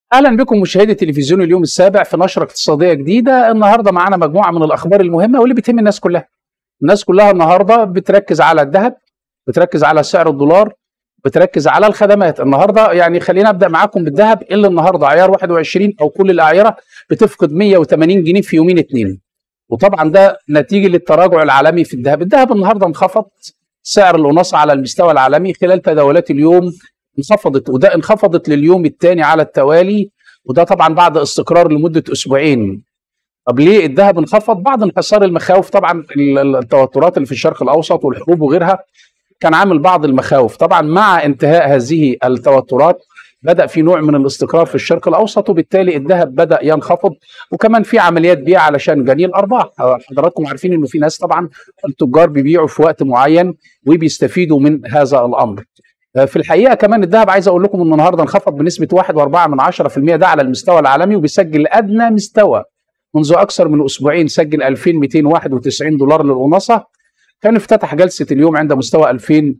اهلا بكم مشاهدي تلفزيون اليوم السابع في نشره اقتصاديه جديده النهارده معانا مجموعه من الاخبار المهمه واللي بتهم الناس كلها الناس كلها النهارده بتركز على الذهب بتركز على سعر الدولار بتركز على الخدمات النهارده يعني خلينا ابدا معاكم بالذهب اللي النهارده عيار 21 او كل الاعيره بتفقد 180 جنيه في يومين اثنين وطبعا ده نتيجه للتراجع العالمي في الذهب الذهب النهارده انخفض سعر الأونصة على المستوى العالمي خلال تداولات اليوم انخفضت وده انخفضت لليوم الثاني على التوالي وده طبعا بعد استقرار لمده اسبوعين طب ليه الذهب انخفض بعد انحصار المخاوف طبعا التوترات اللي في الشرق الاوسط والحروب وغيرها كان عامل بعض المخاوف طبعا مع انتهاء هذه التوترات بدا في نوع من الاستقرار في الشرق الاوسط وبالتالي الذهب بدا ينخفض وكمان في عمليات بيع علشان جني الارباح حضراتكم عارفين انه في ناس طبعا التجار بيبيعوا في وقت معين وبيستفيدوا من هذا الامر في الحقيقه كمان الذهب عايز اقول لكم انه النهارده انخفض بنسبه 1.4 من 10% ده على المستوى العالمي وبيسجل ادنى مستوى منذ اكثر من اسبوعين سجل 2291 دولار للاونصه كان افتتح جلسه اليوم عند مستوى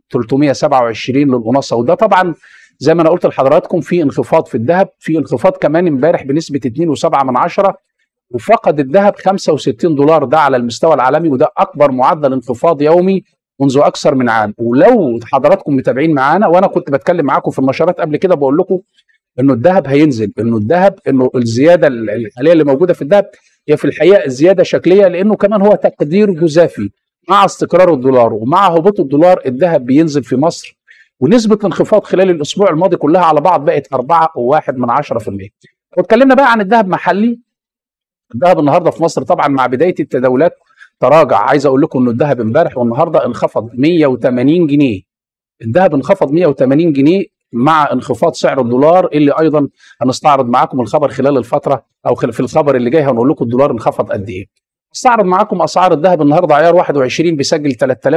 2327 للاونصه وده طبعا زي ما انا قلت لحضراتكم في انخفاض في الذهب في انخفاض كمان امبارح بنسبه 2.7 من 10 وفقد الذهب 65 دولار ده على المستوى العالمي وده اكبر معدل انخفاض يومي منذ اكثر من عام ولو حضراتكم متابعين معانا وانا كنت بتكلم معاكم في النشرات قبل كده بقول لكم انه الذهب هينزل انه الذهب انه الزياده الحاليه اللي موجوده في الذهب هي في الحقيقه زياده شكليه لانه كمان هو تقدير جزافي مع استقرار الدولار ومع هبوط الدولار الذهب بينزل في مصر ونسبة الانخفاض خلال الأسبوع الماضي كلها على بعض بقت 4.1 من 10% واتكلمنا بقى عن الذهب محلي الذهب النهارده في مصر طبعا مع بداية التداولات تراجع عايز اقول لكم انه الذهب امبارح والنهارده انخفض 180 جنيه الذهب انخفض 180 جنيه مع انخفاض سعر الدولار اللي ايضا هنستعرض معاكم الخبر خلال الفتره او في الخبر اللي جاي هنقول لكم الدولار انخفض قد ايه استعرض معاكم اسعار الذهب النهارده عيار 21 بيسجل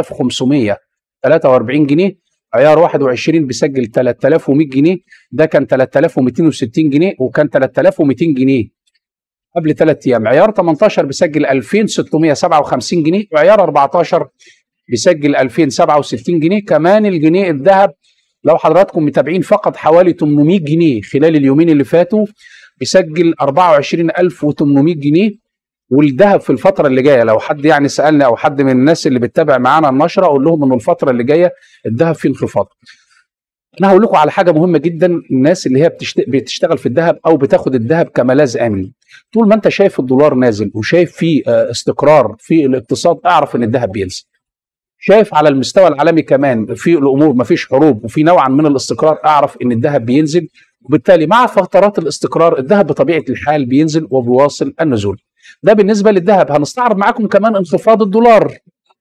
3543 جنيه عيار 21 بيسجل 3100 جنيه ده كان 3260 جنيه وكان 3200 جنيه قبل ثلاث ايام عيار 18 بيسجل 2657 جنيه وعيار 14 بيسجل 2067 جنيه كمان الجنيه الذهب لو حضراتكم متابعين فقط حوالي 800 جنيه خلال اليومين اللي فاتوا بيسجل 24800 جنيه والذهب في الفتره اللي جايه لو حد يعني سالني او حد من الناس اللي بتتابع معانا النشره اقول لهم انه الفتره اللي جايه الذهب فيه انخفاض انا هقول لكم على حاجه مهمه جدا الناس اللي هي بتشتغل في الذهب او بتاخد الذهب كملاذ امن طول ما انت شايف الدولار نازل وشايف في استقرار في الاقتصاد اعرف ان الذهب بينزل شايف على المستوى العالمي كمان في الامور ما فيش حروب وفي نوعا من الاستقرار اعرف ان الذهب بينزل وبالتالي مع فترات الاستقرار الذهب بطبيعه الحال بينزل وبيواصل النزول ده بالنسبه للذهب هنستعرض معاكم كمان انخفاض الدولار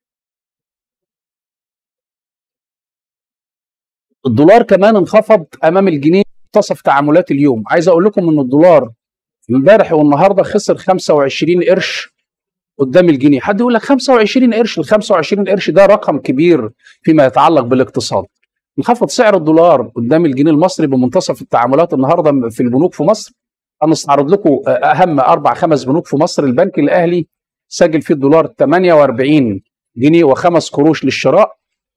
الدولار كمان انخفض امام الجنيه منتصف تعاملات اليوم عايز اقول لكم ان الدولار امبارح والنهارده خسر 25 قرش قدام الجنيه حد يقول لك 25 قرش ال 25 قرش ده رقم كبير فيما يتعلق بالاقتصاد انخفض سعر الدولار قدام الجنيه المصري بمنتصف التعاملات النهارده في البنوك في مصر هنستعرض لكم اهم اربع خمس بنوك في مصر البنك الاهلي سجل فيه الدولار 48 جنيه وخمس قروش للشراء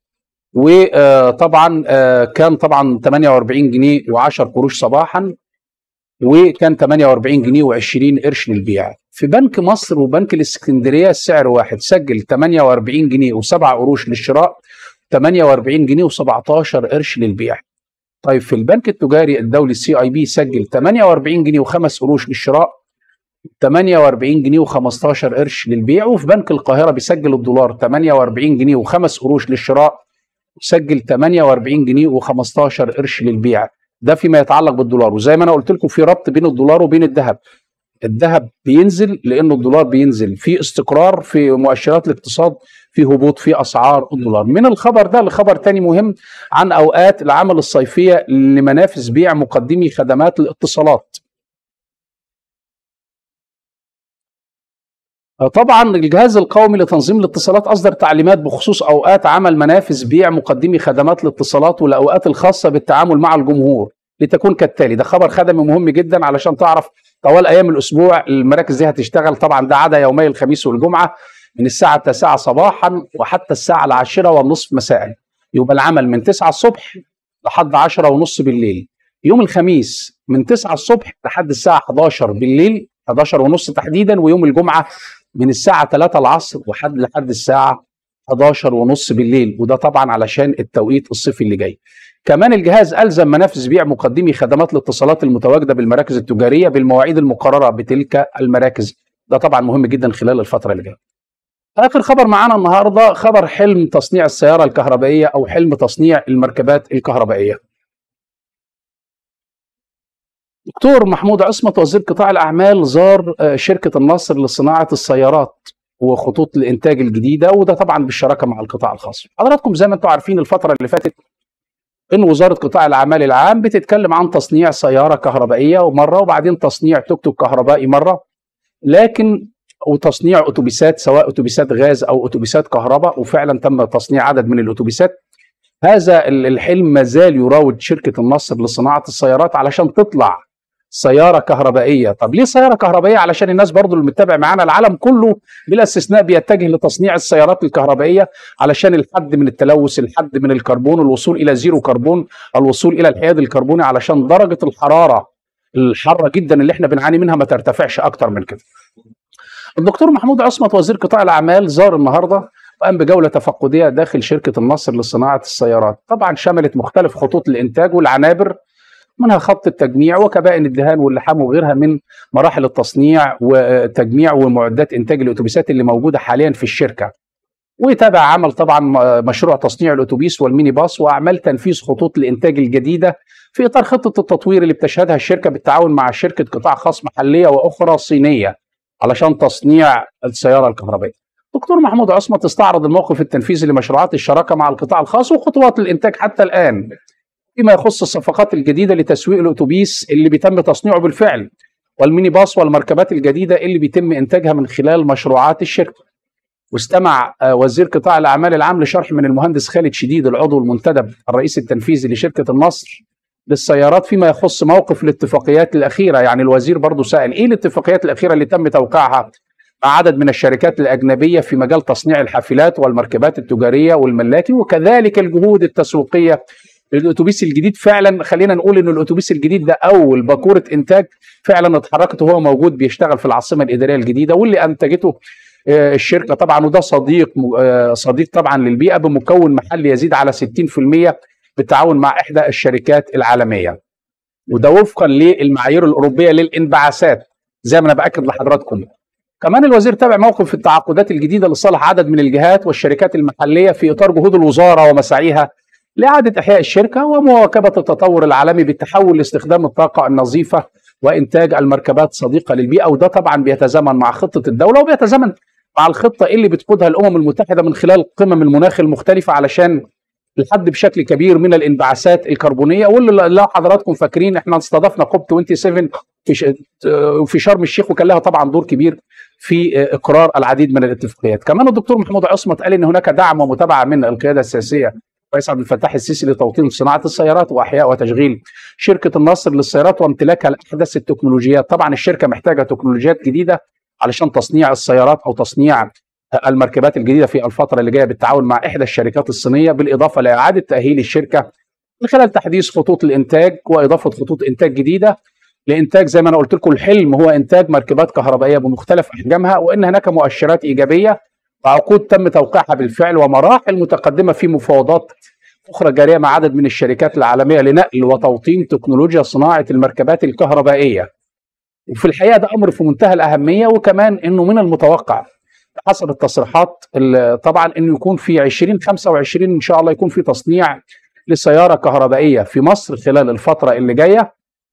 وطبعا كان طبعا 48 جنيه و10 قروش صباحا وكان 48 جنيه و20 قرش للبيع في بنك مصر وبنك الاسكندريه السعر واحد سجل 48 جنيه و7 قروش للشراء 48 جنيه و17 قرش للبيع طيب في البنك التجاري الدولي السي اي بي سجل 48 جنيه و5 قروش للشراء 48 جنيه و15 قرش للبيع وفي بنك القاهره بيسجل الدولار 48 جنيه و5 قروش للشراء وسجل 48 جنيه و15 قرش للبيع ده فيما يتعلق بالدولار وزي ما انا قلت لكم في ربط بين الدولار وبين الذهب الذهب بينزل لانه الدولار بينزل في استقرار في مؤشرات الاقتصاد في هبوط في اسعار الدولار من الخبر ده لخبر تاني مهم عن اوقات العمل الصيفيه لمنافذ بيع مقدمي خدمات الاتصالات طبعا الجهاز القومي لتنظيم الاتصالات اصدر تعليمات بخصوص اوقات عمل منافذ بيع مقدمي خدمات الاتصالات والاوقات الخاصه بالتعامل مع الجمهور لتكون كالتالي ده خبر خدمي مهم جدا علشان تعرف طوال ايام الاسبوع المراكز دي هتشتغل طبعا ده عدا يومي الخميس والجمعه من الساعه 9 صباحا وحتى الساعه العاشرة والنصف مساء يبقى العمل من 9 الصبح لحد 10 ونص بالليل يوم الخميس من 9 الصبح لحد الساعه 11 بالليل 11 ونص تحديدا ويوم الجمعه من الساعه 3 العصر وحد لحد الساعه 11 ونص بالليل وده طبعا علشان التوقيت الصيفي اللي جاي كمان الجهاز ألزم منافذ بيع مقدمي خدمات الاتصالات المتواجدة بالمراكز التجارية بالمواعيد المقررة بتلك المراكز ده طبعا مهم جدا خلال الفترة اللي جاية آخر خبر معانا النهاردة خبر حلم تصنيع السيارة الكهربائية أو حلم تصنيع المركبات الكهربائية دكتور محمود عصمت وزير قطاع الأعمال زار شركة النصر لصناعة السيارات وخطوط الإنتاج الجديدة وده طبعا بالشراكة مع القطاع الخاص حضراتكم زي ما انتم عارفين الفترة اللي فاتت ان وزاره قطاع الاعمال العام بتتكلم عن تصنيع سياره كهربائيه مره وبعدين تصنيع توك توك كهربائي مره لكن وتصنيع اتوبيسات سواء اتوبيسات غاز او اتوبيسات كهرباء وفعلا تم تصنيع عدد من الاتوبيسات هذا الحلم ما زال يراود شركه النصر لصناعه السيارات علشان تطلع سياره كهربائيه طب ليه سياره كهربائيه علشان الناس برضو اللي متابع معانا العالم كله بلا استثناء بيتجه لتصنيع السيارات الكهربائيه علشان الحد من التلوث الحد من الكربون الوصول الى زيرو كربون الوصول الى الحياد الكربوني علشان درجه الحراره الحاره جدا اللي احنا بنعاني منها ما ترتفعش اكتر من كده الدكتور محمود عصمت وزير قطاع الاعمال زار النهارده وقام بجوله تفقديه داخل شركه النصر لصناعه السيارات طبعا شملت مختلف خطوط الانتاج والعنابر منها خط التجميع وكبائن الدهان واللحام وغيرها من مراحل التصنيع وتجميع ومعدات انتاج الاتوبيسات اللي موجوده حاليا في الشركه. وتابع عمل طبعا مشروع تصنيع الاتوبيس والميني باص واعمال تنفيذ خطوط الانتاج الجديده في اطار خطه التطوير اللي بتشهدها الشركه بالتعاون مع شركه قطاع خاص محليه واخرى صينيه علشان تصنيع السياره الكهربائيه. دكتور محمود عصمت استعرض الموقف التنفيذي لمشروعات الشراكه مع القطاع الخاص وخطوات الانتاج حتى الان فيما يخص الصفقات الجديدة لتسويق الأتوبيس اللي بيتم تصنيعه بالفعل والميني باص والمركبات الجديدة اللي بيتم إنتاجها من خلال مشروعات الشركة واستمع وزير قطاع الأعمال العام لشرح من المهندس خالد شديد العضو المنتدب الرئيس التنفيذي لشركة النصر للسيارات فيما يخص موقف الاتفاقيات الأخيرة يعني الوزير برضه سأل إيه الاتفاقيات الأخيرة اللي تم توقيعها مع عدد من الشركات الأجنبية في مجال تصنيع الحافلات والمركبات التجارية والملاكي وكذلك الجهود التسويقية الاتوبيس الجديد فعلا خلينا نقول ان الاتوبيس الجديد ده اول باكوره انتاج فعلا اتحركت وهو موجود بيشتغل في العاصمه الاداريه الجديده واللي انتجته الشركه طبعا وده صديق صديق طبعا للبيئه بمكون محلي يزيد على 60% بالتعاون مع احدى الشركات العالميه وده وفقا للمعايير الاوروبيه للانبعاثات زي ما انا باكد لحضراتكم كمان الوزير تابع موقف التعاقدات الجديده لصالح عدد من الجهات والشركات المحليه في اطار جهود الوزاره ومساعيها لإعادة إحياء الشركة ومواكبة التطور العالمي بالتحول لاستخدام الطاقة النظيفة وإنتاج المركبات صديقة للبيئة وده طبعا بيتزامن مع خطة الدولة وبيتزامن مع الخطة اللي بتقودها الأمم المتحدة من خلال قمم المناخ المختلفة علشان الحد بشكل كبير من الانبعاثات الكربونيه واللي لو حضراتكم فاكرين احنا استضفنا كوب 27 في في شرم الشيخ وكان لها طبعا دور كبير في اقرار العديد من الاتفاقيات. كمان الدكتور محمود عصمت قال ان هناك دعم ومتابعه من القياده السياسيه الرئيس عبد الفتاح السيسي لتوطين صناعه السيارات واحياء وتشغيل شركه النصر للسيارات وامتلاكها لاحدث التكنولوجيات، طبعا الشركه محتاجه تكنولوجيات جديده علشان تصنيع السيارات او تصنيع المركبات الجديده في الفتره اللي جايه بالتعاون مع احدى الشركات الصينيه بالاضافه لاعاده تاهيل الشركه من خلال تحديث خطوط الانتاج واضافه خطوط انتاج جديده لانتاج زي ما انا قلت لكم الحلم هو انتاج مركبات كهربائيه بمختلف احجامها وان هناك مؤشرات ايجابيه وعقود تم توقيعها بالفعل ومراحل متقدمه في مفاوضات اخرى جاريه مع عدد من الشركات العالميه لنقل وتوطين تكنولوجيا صناعه المركبات الكهربائيه. وفي الحقيقه ده امر في منتهى الاهميه وكمان انه من المتوقع حسب التصريحات طبعا انه يكون في 2025 ان شاء الله يكون في تصنيع لسياره كهربائيه في مصر خلال الفتره اللي جايه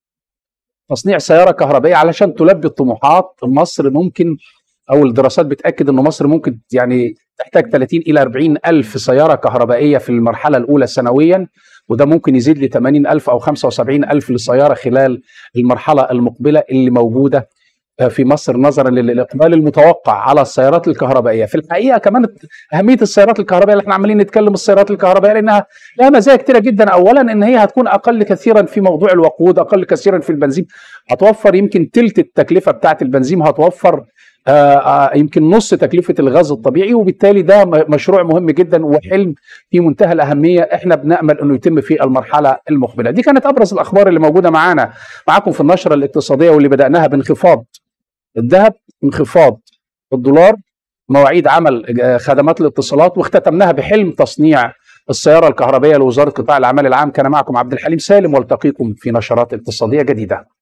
تصنيع سياره كهربائيه علشان تلبي الطموحات مصر ممكن او الدراسات بتاكد ان مصر ممكن يعني تحتاج 30 الى 40 الف سياره كهربائيه في المرحله الاولى سنويا وده ممكن يزيد ل 80 الف او 75 الف للسياره خلال المرحله المقبله اللي موجوده في مصر نظرا للاقبال المتوقع على السيارات الكهربائيه، في الحقيقه كمان اهميه السيارات الكهربائيه اللي احنا عمالين نتكلم السيارات الكهربائيه لانها لها مزايا كثيره جدا، اولا ان هي هتكون اقل كثيرا في موضوع الوقود، اقل كثيرا في البنزين، هتوفر يمكن ثلث التكلفه بتاعه البنزين هتوفر آه، آه، يمكن نص تكلفه الغاز الطبيعي وبالتالي ده م- مشروع مهم جدا وحلم في منتهى الاهميه احنا بنامل انه يتم في المرحله المقبله دي كانت ابرز الاخبار اللي موجوده معانا معاكم في النشره الاقتصاديه واللي بداناها بانخفاض الذهب انخفاض الدولار مواعيد عمل آه، خدمات الاتصالات واختتمناها بحلم تصنيع السياره الكهربائيه لوزاره قطاع الاعمال العام كان معكم عبد الحليم سالم والتقيكم في نشرات اقتصاديه جديده